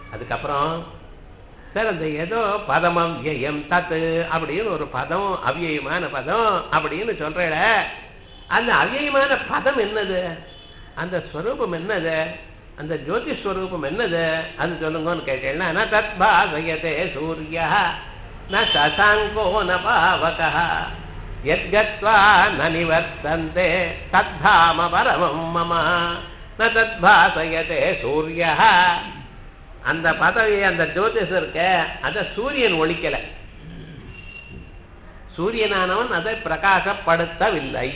அதுக்கப்புறம் சார் அந்த ஏதோ பதம் அவ்யயம் தத்து அப்படின்னு ஒரு பதம் அவ்யயமான பதம் அப்படின்னு சொல்றேட அந்த அவ்யயமான பதம் என்னது அந்த ஸ்வரூபம் என்னது அந்த ஜோதி ஸ்வரூபம் என்னது அது சொல்லுங்கன்னு கேட்டேன்னா ந தத் பாசயதே சூரிய ந சசாங்கோ ந பாவக யத்கத்வா ந நிவர்த்தந்தே தத்தாம பரமம் மம ந தத் பாசயதே சூரிய அந்த பதவி அந்த ஜோதிஷம் இருக்க அத சூரியன் ஒழிக்கல சூரியனானவன் அதை பிரகாசப்படுத்தவில்லை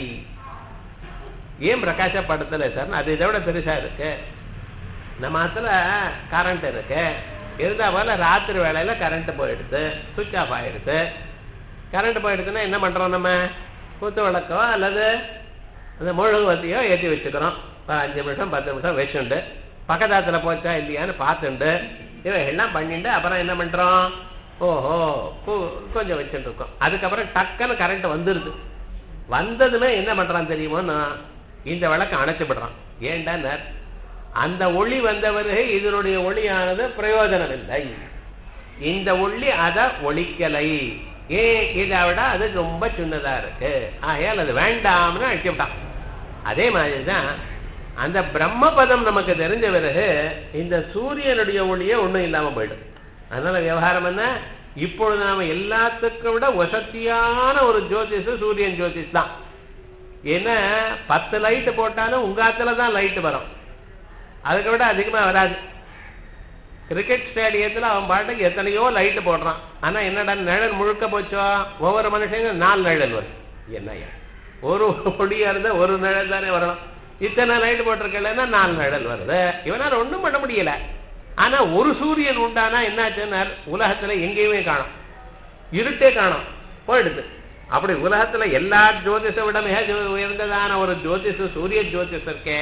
ஏன் பிரகாசப்படுத்தலை சார் அது இதை விட பெருசா இருக்கு நம்ம இடத்துல கரண்ட் இருக்கு இருந்தா போல ராத்திரி வேலையில கரண்ட் போயிடுது சுவிட்ச் ஆஃப் ஆயிடுது கரண்ட் போயிடுதுன்னா என்ன பண்றோம் நம்ம குத்து விளக்கோ அல்லது அந்த முழுகுவத்தையோ ஏற்றி வச்சுக்கிறோம் ஒரு அஞ்சு நிமிஷம் பத்து நிமிஷம் வச்சுண்டு பக்கத்தாத்துல போச்சா இல்லையான்னு பார்த்துண்டு இவன் எல்லாம் பண்ணிட்டு அப்புறம் என்ன பண்றோம் ஓஹோ கு- கொஞ்சம் வச்சுட்டு இருக்கோம் அதுக்கப்புறம் டக்குன்னு கரண்ட் வந்துருது வந்ததுமே என்ன பண்றான் தெரியுமோன்னா இந்த விளக்க அணைச்சு விடுறான் ஏன்டா அந்த ஒளி வந்தவரு இதனுடைய ஒளியானது பிரயோஜனம் இல்லை இந்த ஒளி அதை ஒழிக்கலை ஏன் இதை விட அது ரொம்ப சின்னதா இருக்கு ஆகையால் அது வேண்டாம்னு அழிச்சு விட்டான் அதே மாதிரிதான் அந்த பிரம்மபதம் நமக்கு தெரிஞ்ச பிறகு இந்த சூரியனுடைய ஒளியே ஒண்ணும் இல்லாம போயிடும் அதனால விவகாரம் என்ன இப்பொழுது நாம எல்லாத்துக்கும் விட வசதியான ஒரு ஜோதிஷ் சூரியன் ஜோதிஷ் தான் ஏன்னா பத்து லைட் போட்டாலும் உங்க ஆத்துல தான் லைட் வரும் அதுக்கு விட அதிகமா வராது கிரிக்கெட் ஸ்டேடியத்துல அவன் பாட்டுக்கு எத்தனையோ லைட் போடுறான் ஆனா என்னடா நிழல் முழுக்க போச்சோ ஒவ்வொரு மனுஷங்க நாலு நிழல் வரும் என்னய்யா ஒரு ஒளியா இருந்தா ஒரு நிழல் தானே வரணும் இத்தனை லைட் போட்டிருக்கலன்னா நாலு நிழல் வருது இவனால ஒண்ணும் பண்ண முடியல ஆனா ஒரு சூரியன் உண்டானா என்னாச்சுன்னா உலகத்துல எங்கேயுமே காணும் இருட்டே காணும் போயிடுது அப்படி உலகத்துல எல்லா ஜோதிஷ விட மிக ஜோ- உயர்ந்ததான ஒரு ஜோதிஷ சூரிய ஜோதிஷம் இருக்கே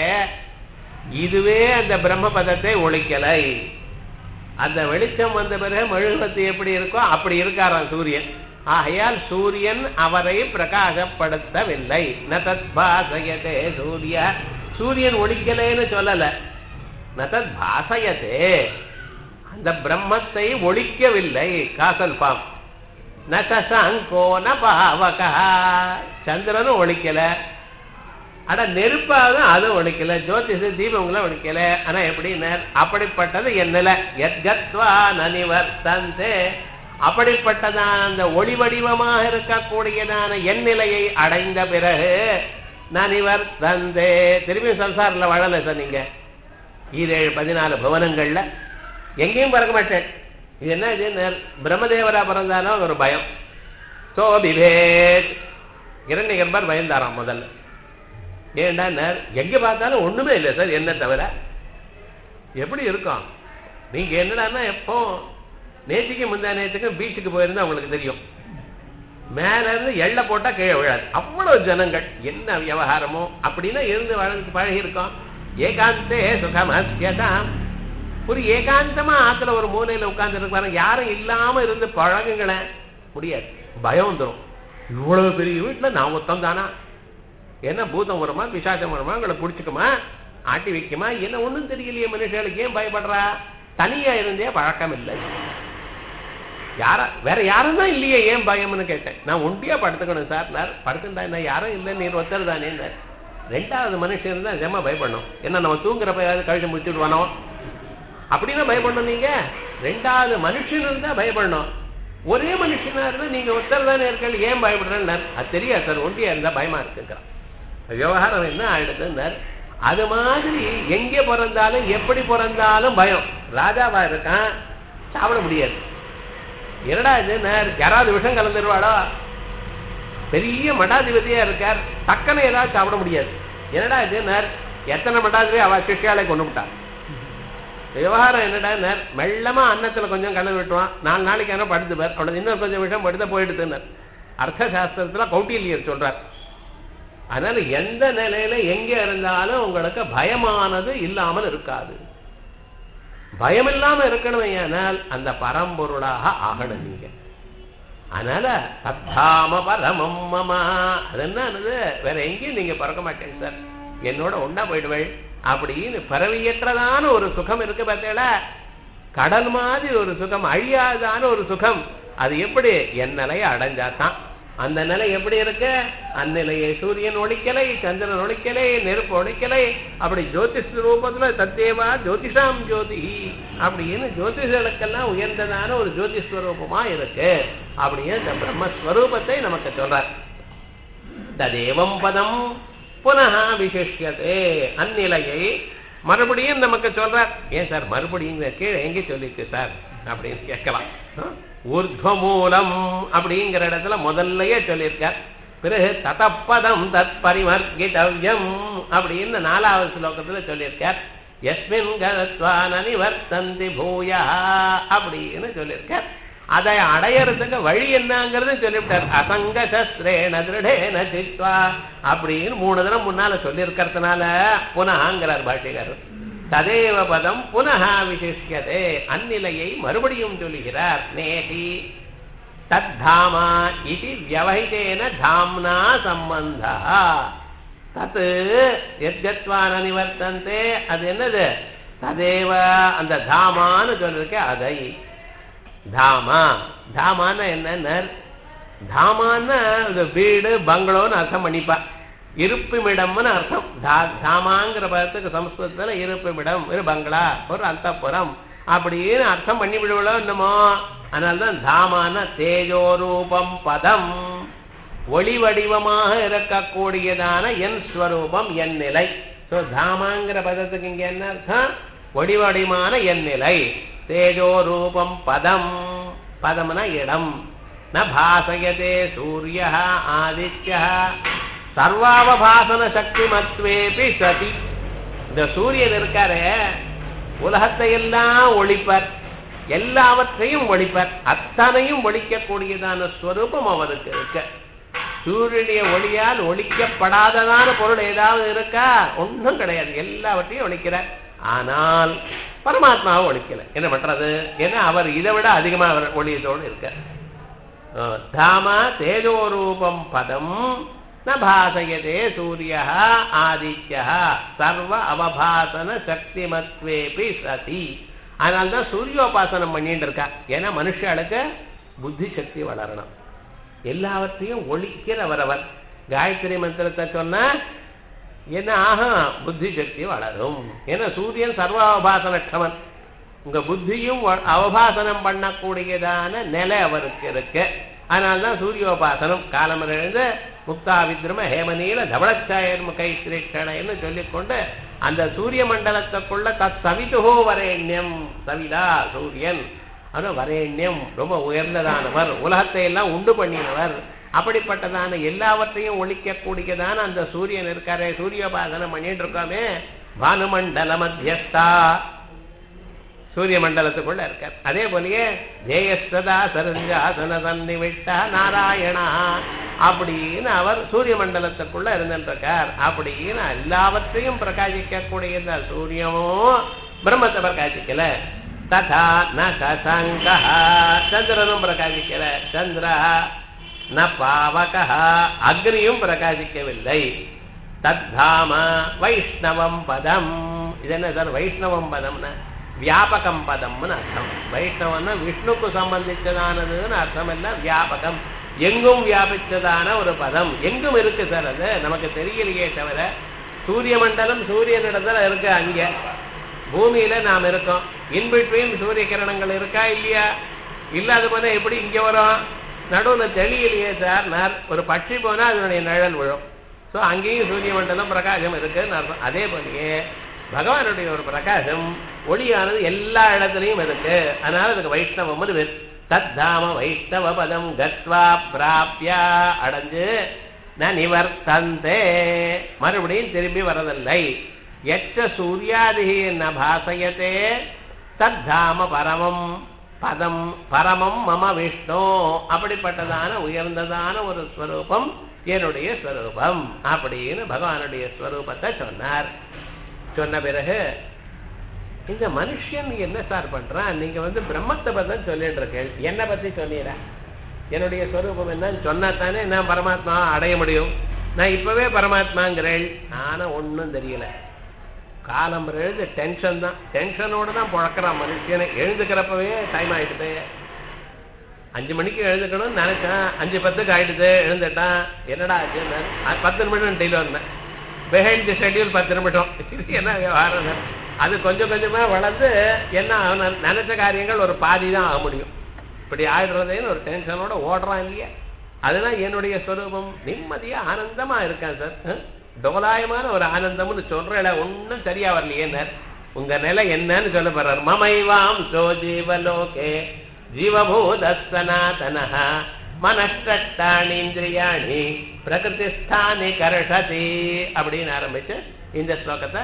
இதுவே அந்த பிரம்ம பதத்தை ஒழிக்கலை அந்த வெளிச்சம் வந்த பிறகு மெழுகுவத்து எப்படி இருக்கோ அப்படி இருக்காராம் சூரியன் ஆகையால் சூரியன் அவரை பிரகாசப்படுத்தவில்லை ந தத் பாசயதே சூரிய சூரியன் ஒழிக்கலைன்னு சொல்லல ந தத் பாசயதே அந்த பிரம்மத்தை ஒழிக்கவில்லை காசல் பாம் ந சசாங்கோ ந பாவகா சந்திரனும் ஒழிக்கல அட நெருப்பாக அதுவும் ஒழிக்கல ஜோதிஷ தீபங்களும் ஒழிக்கல ஆனா எப்படின்னா அப்படிப்பட்டது என்னல எத்கத்வா நனிவர்த்தந்தே அப்படிப்பட்டதான அந்த ஒளி வடிவமாக இருக்கக்கூடியதான என் நிலையை அடைந்த பிறகு நனிவர்த்தந்தே திரும்பி சம்சாரில் வாழல சார் நீங்க ஈரேழு பதினாலு புவனங்கள்ல எங்கேயும் பிறக்க மாட்டேன் இது என்ன இது நெ- பிரம்மதேவரா பிறந்தாலும் ஒரு பயம் சோ பிபேத் இரண்டு கர்ப்பர் பயந்தாராம் முதல்ல ஏன்டா நெ- எங்க பார்த்தாலும் ஒண்ணுமே இல்லை சார் என்ன தவிர எப்படி இருக்கும் நீங்க என்னடான்னா எப்போ நேற்றுக்கு முந்தா நேற்றுக்கு பீச்சுக்கு போயிருந்தா உங்களுக்கு தெரியும் மேல இருந்து எள்ளை போட்டா கீழே விழாது அவ்வளவு ஜனங்கள் என்ன விவகாரமோ அப்படின்னா இருந்து வளர்ந்து பழகி இருக்கோம் ஏகாந்தே சுகமஸ்யதாம் ஒரு ஏகாந்தமா ஆத்துல ஒரு மூலையில உட்கார்ந்து இருப்பாரு யாரும் இல்லாம இருந்து பழகுங்களேன் முடியாது பயம் வந்துடும் இவ்வளவு பெரிய வீட்டுல நான் ஒத்தம் தானா என்ன பூதம் வருமா பிசாசம் வருமா உங்களை பிடிச்சிக்குமா ஆட்டி வைக்குமா என்ன ஒண்ணும் தெரியலையே மனுஷர்களுக்கு ஏன் பயப்படுறா தனியா இருந்தே பழக்கம் இல்லை யாரா வேற யாரும் தான் இல்லையே ஏன் பயம்னு கேட்டேன் நான் ஒண்டியா படுத்துக்கணும் சார் நான் படுத்துட்டா என்ன யாரும் இல்லை நீர் ஒருத்தர் தானே ரெண்டாவது மனுஷன் இருந்தா நிஜமா பயப்படணும் என்ன நம்ம தூங்குறப்ப ஏதாவது கழிச்சு முடிச்சுடுவானோ அப்படின்னா பயப்படணும் நீங்க ரெண்டாவது மனுஷன் இருந்தா பயப்படணும் ஒரே மனுஷனா இருந்தா நீங்க ஒருத்தர் தானே இருக்கீங்க ஏன் பயப்படுறேன்னு அது தெரியாது சார் ஒண்டியா இருந்தா பயமா இருக்குங்கிறான் விவகாரம் என்ன ஆயிடுதுன்னார் அது மாதிரி எங்க பிறந்தாலும் எப்படி பிறந்தாலும் பயம் ராஜாவா இருக்கான் சாப்பிட முடியாது என்னடா இது நேர் யாராவது விஷம் கலந்துருவாடோ பெரிய மடாதிபதியா இருக்கார் டக்குன்னு ஏதாவது சாப்பிட முடியாது என்னடா இது நேர் எத்தனை மடாதிபதி அவ சிஷ்யாலை கொண்டு விட்டா விவகாரம் என்னடா நேர் மெல்லமா அன்னத்துல கொஞ்சம் கலந்து விட்டுவான் நாலு நாளைக்கு என்ன படுத்துப்பார் அவனது இன்னும் கொஞ்சம் விஷம் படுத்த போயிடுதுன்னார் அர்த்த சாஸ்திரத்துல கௌட்டில்யர் சொல்றார் அதனால எந்த நிலையில எங்க இருந்தாலும் உங்களுக்கு பயமானது இல்லாமல் இருக்காது பயம் இல்லாம இருக்கணும் ஏனால் அந்த பரம்பொருளாக ஆகணும் நீங்க அதனால சத்தாம பரமம் மமா அது என்னது வேற எங்கேயும் நீங்க பிறக்க மாட்டேங்க சார் என்னோட ஒண்ணா போயிடுவேள் அப்படின்னு பரவியற்றதான ஒரு சுகம் இருக்கு பார்த்தேடா கடல் மாதிரி ஒரு சுகம் அழியாதான ஒரு சுகம் அது எப்படி என் நிலையை அடைஞ்சாதான் அந்த நிலை எப்படி இருக்கு அந்நிலையை சூரியன் ஒழிக்கலை சந்திரன் ஒழிக்கலை நெருப்பு ஒழிக்கலை அப்படி ஜோதிஷ் ரூபத்துல தத்தேவா ஜோதிஷாம் ஜோதி அப்படின்னு ஜோதிஷர்களுக்கெல்லாம் உயர்ந்ததான ஒரு ஜோதிஸ்வரூபமா இருக்கு அப்படின்னு இந்த பிரம்மஸ்வரூபத்தை நமக்கு சொல்றார் ததேவம் பதம் புனः விசிஷ்யதே அந்நிலையை மறுபடியும் நமக்கு சொல்றார் ஏன் சார் மறுபடியும் இங்க கீழே எங்க சொல்லிருக்கு சார் அப்படின்னு கேட்கலாம் ஊர்துவமூலம் அப்படிங்கிற இடத்துல முதல்லயே சொல்லியிருக்கார் பிறகு ததப்பதம் தத் பரிமர்கிதவ்யம் அப்படின்னு நாலாவது ஸ்லோகத்துல சொல்லியிருக்கார் எஸ்மின் கதத்வான நிவர்த்தந்தி பூயா அப்படின்னு சொல்லியிருக்கார் அதை அடையறதுக்கு வழி என்னங்கிறது சொல்லிவிட்டார் அசங்க சஸ்திரேன திருடேன சித்வா அப்படின்னு மூணு தினம் முன்னால சொல்லியிருக்கிறதுனால புனகாங்கிறார் பாஷிகர் ததேவ பதம் புனः விசிஷ்யதே அந்நிலையை மறுபடியும் சொல்லுகிறார் நேதி தத்தாமா இது வியவஹிதேன தாம்னா சம்பந்தா தத் எத்யத்வான நிவர்த்தந்தே அது என்னது ததேவ அந்த தாமான்னு சொல்லிருக்க அதை தாமா தாமான்னா என்ன தாமான்னா இந்த வீடு பங்களோன்னு அர்த்தம் பண்ணிப்பா இருப்புமிடம்னு அர்த்தம் தா- தாமாங்கிற பதத்துக்கு சமஸ்கிருதத்துல இருப்புமிடம் ஒரு பங்களா ஒரு அந்தப்புறம் அப்படின்னு அர்த்தம் பண்ணி விடுவளோ என்னமோ அதனால்தான் தாமான தேஜோரூபம் பதம் ஒளி வடிவமாக இருக்கக்கூடியதான என் ஸ்வரூபம் என் நிலை சோ தாமாங்கிற பதத்துக்கு இங்க என்ன அர்த்தம் ஒளி வடிவமான என் நிலை தேஜோரூபம் பதம் பதம்னா இடம் ந பாசயதே சூரிய ஆதித்ய சர்வாவபாசன சக்தி மத்வேபி சதி இந்த சூரியன் இருக்காரே உலகத்தை எல்லாம் ஒழிப்பர் எல்லாவற்றையும் ஒழிப்பர் அத்தனையும் ஒழிக்கக்கூடியதான ஸ்வரூபம் அவருக்கு இருக்கு சூரியனுடைய ஒளியால் ஒழிக்கப்படாததான பொருள் ஏதாவது இருக்கா ஒன்றும் கிடையாது எல்லாவற்றையும் ஒழிக்கிறார் ஆனால் பரமாத்மாவை ஒழிக்கல என்ன பண்றது ஏன்னா அவர் இதை விட அதிகமா அவர் ஒளியத்தோடு இருக்கார் அஹ், தாமா தேஜோரூபம் பதம் ந பாசயதே சூரிய ஆதித்ய சர்வ அவபாசன சக்திமத்வேபி சதி அதனால்தான் சூரியோபாசனம் பண்ணிட்டு இருக்கா ஏன்னா மனுஷாளுக்கு புத்தி சக்தி வளரணும் எல்லாவற்றையும் ஒழிக்கிறவர் அவர் காயத்ரி மந்திரத்தை சொன்னா என்ன ஆகும் புத்தி சக்தி வளரும் ஏன்னா சூரியன் சர்வ அவபாசனற்றவன் உங்க புத்தியும் வ- அவபாசனம் பண்ணக்கூடியதான நிலை அவருக்கு இருக்கு அதனால்தான் சூரியோபாசனம் காலமர் எழுந்து முக்தா வித்ரும ஹேமநீல தவளச்சாயர் முகை ஸ்ரீஷணைன்னு சொல்லிக்கொண்டு அந்த சூரிய மண்டலத்துக்குள்ள தத் சவிதுகோ வரேண்யம் சவிதா சூரியன் அது வரேண்யம் ரொம்ப உயர்ந்ததானவர் உலகத்தை எல்லாம் உண்டு பண்ணினவர் அப்படிப்பட்டதான எல்லாவற்றையும் ஒழிக்கக்கூடியதான அந்த சூரியன் இருக்காரே சூரியோபாசனம் பண்ணிட்டு இருக்கோமே பானுமண்டல மத்தியஸ்தா சூரிய மண்டலத்துக்குள்ள இருக்கார் அதே போலயே ஜெயஸ்ததா சரஞ்சாசன சன்னிவிட்டா நாராயணா அப்படின்னு அவர் சூரிய மண்டலத்துக்குள்ள இருந்துருக்கார் அப்படின்னு எல்லாவற்றையும் பிரகாசிக்கக்கூடிய இந்த சூரியமும் பிரம்மத்தை பிரகாசிக்கல ததா ந சசங்க சந்திரனும் பிரகாசிக்கல சந்திரா ந பாவக அக்னியும் பிரகாசிக்கவில்லை தத்தாம வைஷ்ணவம் பதம் இது என்ன சார் வைஷ்ணவம் பதம்னா வியாபகம் பதம்னு அர்த்தம் வைஷ்ணவம்னா விஷ்ணுக்கு சம்பந்திச்சதானதுன்னு அர்த்தம் இல்ல வியாபகம் எங்கும் வியாபிச்சதான ஒரு பதம் எங்கும் இருக்கு சார் அது நமக்கு தெரியலையே தவிர சூரிய மண்டலம் சூரியனிடத்துல இருக்கு அங்க பூமியில நாம் இருக்கோம் இன்பிட்வீன் சூரிய கிரணங்கள் இருக்கா இல்லையா இல்லாத போனா எப்படி இங்க வரும் நடுவுல தெளியலையே சார் நான் ஒரு பட்சி போனா அதனுடைய நிழல் விழும் சோ அங்கேயும் சூரிய மண்டலம் பிரகாசம் இருக்குன்னு அர்த்தம் அதே போலயே பகவானுடைய ஒரு பிரகாசம் ஒளியானது எல்லா இடத்துலயும் இருக்கு அதனால அதுக்கு வைஷ்ணவம் பேர் தத்தாம வைஷ்ணவ பதம் கத்வா பிராப்யா அடைஞ்சு ந நிவர்த்தந்தே மறுபடியும் திரும்பி வரதில்லை எச்ச சூர்யாதிகி ந பாசயத்தே தத்தாம பரமம் பதம் பரமம் மம விஷ்ணு அப்படிப்பட்டதான உயர்ந்ததான ஒரு ஸ்வரூபம் என்னுடைய ஸ்வரூபம் அப்படின்னு பகவானுடைய ஸ்வரூபத்தை சொன்னார் சொன்ன பிறகு இந்த மனுஷன் என்ன சார் பண்றான் நீங்க வந்து பிரம்மத்தை பத்தி சொல்லிட்டு இருக்கேன் என்னை பத்தி சொன்னீரா என்னுடைய ஸ்வரூபம் என்னன்னு சொன்னா தானே நான் பரமாத்மா அடைய முடியும் நான் இப்பவே பரமாத்மாங்கிறேன் ஆனா ஒண்ணும் தெரியல காலம் எழுந்து டென்ஷன் தான் டென்ஷனோட தான் பிழக்கிறான் மனுஷனை எழுந்துக்கிறப்பவே டைம் ஆயிடுது அஞ்சு மணிக்கு எழுந்துக்கணும்னு நினைச்சேன் அஞ்சு பத்துக்கு ஆயிடுது எழுந்துட்டான் என்னடா ஆச்சுன்னு அது பத்து நிமிஷம் டெய்லி வந்தேன் பிஹைண்ட் தி ஷெட்யூல் பத்து நிமிஷம் இது என்ன விவகாரம் இது? அது கொஞ்சம் கொஞ்சமா வளர்ந்து என்ன அவன் நினைச்ச காரியங்கள் ஒரு பாதி தான் ஆக முடியும் இப்படி ஆயிடுறதேன்னு ஒரு டென்ஷனோட ஓடுறான் இல்லையா அதுதான் என்னுடைய ஸ்வரூபம் நிம்மதியா ஆனந்தமா இருக்கேன் சார் அஹ்? டோலாயமான ஒரு ஆனந்தம்னு சொல்றேன் ஒன்றும் சரியா வரலையேன்னார் உங்க நிலை என்னன்னு சொல்ல போறார் மமைவாம் சோ ஜீவலோகே ஜீவபூத சனாதனः மனஷ்டானீந்திரியாணி பிரகிருதிஸ்தானி கர்ஷதி அப்படின்னு ஆரம்பிச்சு இந்த ஸ்லோகத்தை